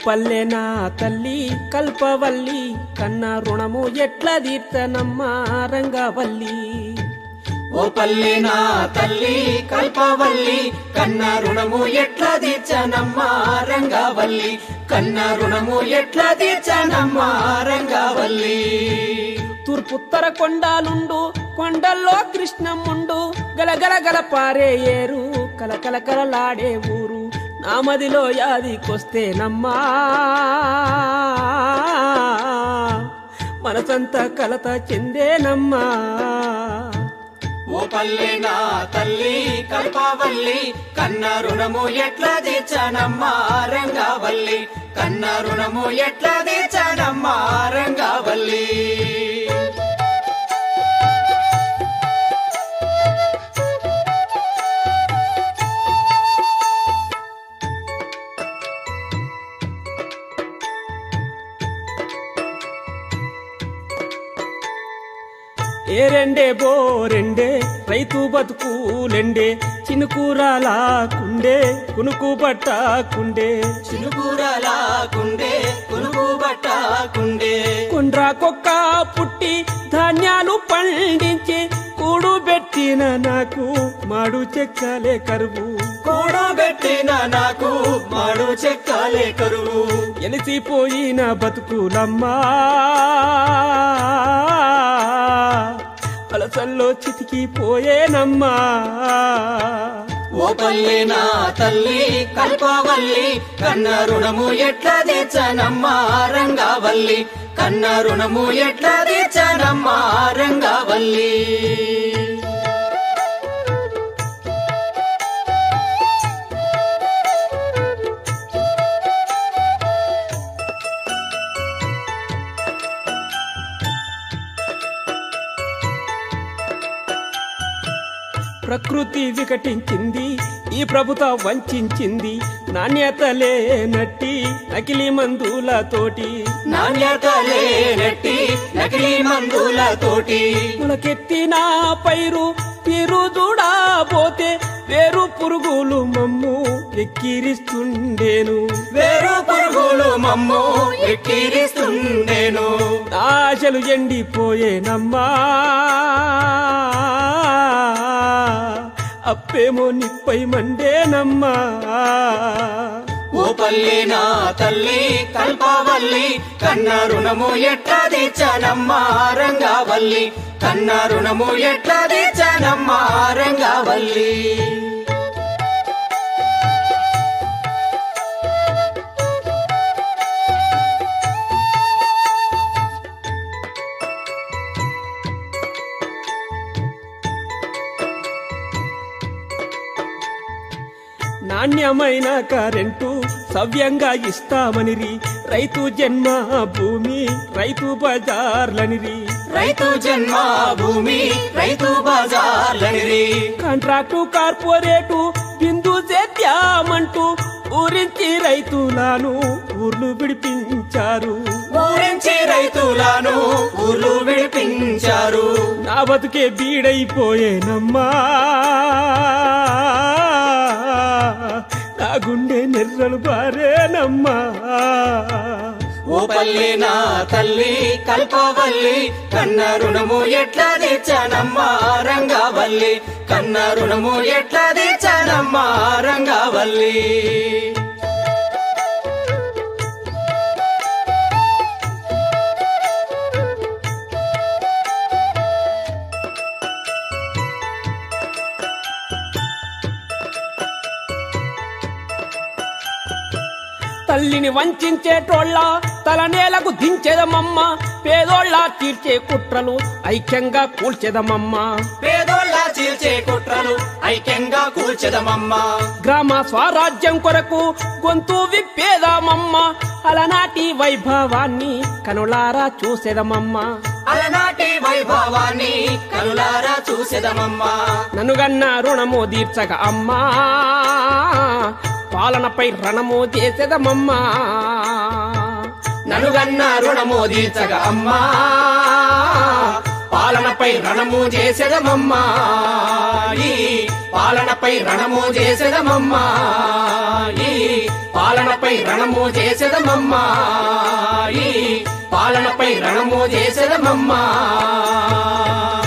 పల్లె నా తల్లి కల్పవల్లి కన్న రుణము ఎట్లా తీర్చనమ్మా రంగవల్లి ఓ పల్లె నా తల్లి కల్పవల్లి కన్న రుణము ఎట్లా తీర్చనమ్మా రంగవల్లి కన్న రుణము ఎట్లా తీర్చనమ్మా రంగవల్లి తూర్పుత్తర కొండాలుండు కొండల్లో కృష్ణమ్ముండు గలగల గల పారే ఏరు కలకల కలలాడే ఊరు నా మదిలో యాదికొస్తే నమ్మా మనసంతా కలత చెందేనమ్మా ఓ పల్లె నా తల్లి కల్పవల్లి కన్న రుణము ఎట్లా తీర్చనమ్మా రంగవల్లి కన్న రుణము ఎట్లా తీర్చనమ్మా రంగవల్లి ఏరెండే బోరెండే రైతు బతుకులెండే చినుకూరలాకుండే కునుకు పట్టాకుండే చినుకూరలాకుండే కునుకు బట్టాకుండే కొండ్రా కొక్క పుట్టి ధాన్యాలు పండించి కూడు పెట్టిన నాకు మాడు చెక్కలే కరువు కూడబెట్టిన నాకు మాడు చెక్కలే కరువు ఎలిసిపోయిన బతుకులమ్మా అలసల్లో చితికిపోయేనమ్మా ఓ పల్లె నా తల్లి కల్పవల్లి కన్న రుణము ఎట్లా తీర్చనమ్మా రంగవల్లి కన్న రుణము ఎట్లా తీర్చనమ్మా రంగవల్లి ప్రకృతి వికటించింది ఈ ప్రభుత్వం వంచింది నాణ్యత లేనట్టి నకిలీ మందులతోటి నాణ్యత లేనట్టి నకిలీ మందులతోటి మొలకెత్తిన పైరు తీరు చూడబోతే వేరు పురుగులు మమ్ము ఎక్కిరిస్తుండేను వేరు పురుగులు మమ్ము ఎక్కిరిస్తుండేను ఆశలు ఎండిపోయేనమ్మా అప్పేమో నిప్పై మండేనమ్మా ఓ పల్లె నా తల్లి కల్పవల్లి కన్న రుణము ఎట్లా తీర్చనమ్మా రంగవల్లి కన్న రుణము ఎట్లా తీర్చనమ్మా రంగవల్లి నాణ్యమైన కరెంటు సవ్యంగా ఇస్తామనిరి రైతు జన్మ భూమి రైతు బజార్లనిరి రైతు జన్మ భూమి రైతు బజార్లనిరి కాంట్రాక్టు కార్పొరేటు బిందు సేద్యామంటూ ఊరించి రైతులను ఊర్లు విడిపించారు ఊరించి రైతులను ఊర్లు విడిపించారు నా బతుకే బీడైపోయేనమ్మా నా గుండె నెర్రలు బారేనమ్మా ఓ పల్లె నా తల్లి కల్పవల్లి కన్న రుణము ఎట్లా తీర్చనమ్మా రంగవల్లి కన్న రుణము ఎట్లా తీర్చనమ్మా రంగవల్లి తల్లిని వంచేటోళ్ళ తలనేలకు దించెదమమ్మ పేదోళ్ళ తీర్చే కుట్రలు ఐక్యంగా కూల్చెదమమ్మ పేదోళ్ళ చీల్చే కుట్రలు ఐక్యంగా కూల్చెదమమ్మా గ్రామ స్వరాజ్యం కొరకు గొంతు విప్పేదామమ్మ అలనాటి వైభవాన్ని కనులారా చూసేదమమ్మ అలనాటి వైభవాన్ని కనులారా చూసెదమమ్మా ననుగన్న రుణము తీర్చక అమ్మా పాలనపై రణము చేసేదమమ్మా ననుగన్న రుణము తీర్చగా అమ్మా పాలనపై రణము చేసేదమమ్మా ఈ పాలనపై రణము చేసేదమమ్మా ఈ పాలనపై రణము చేసేదమమ్మా ఈ పాలనపై రణము చేసేదమమ్మా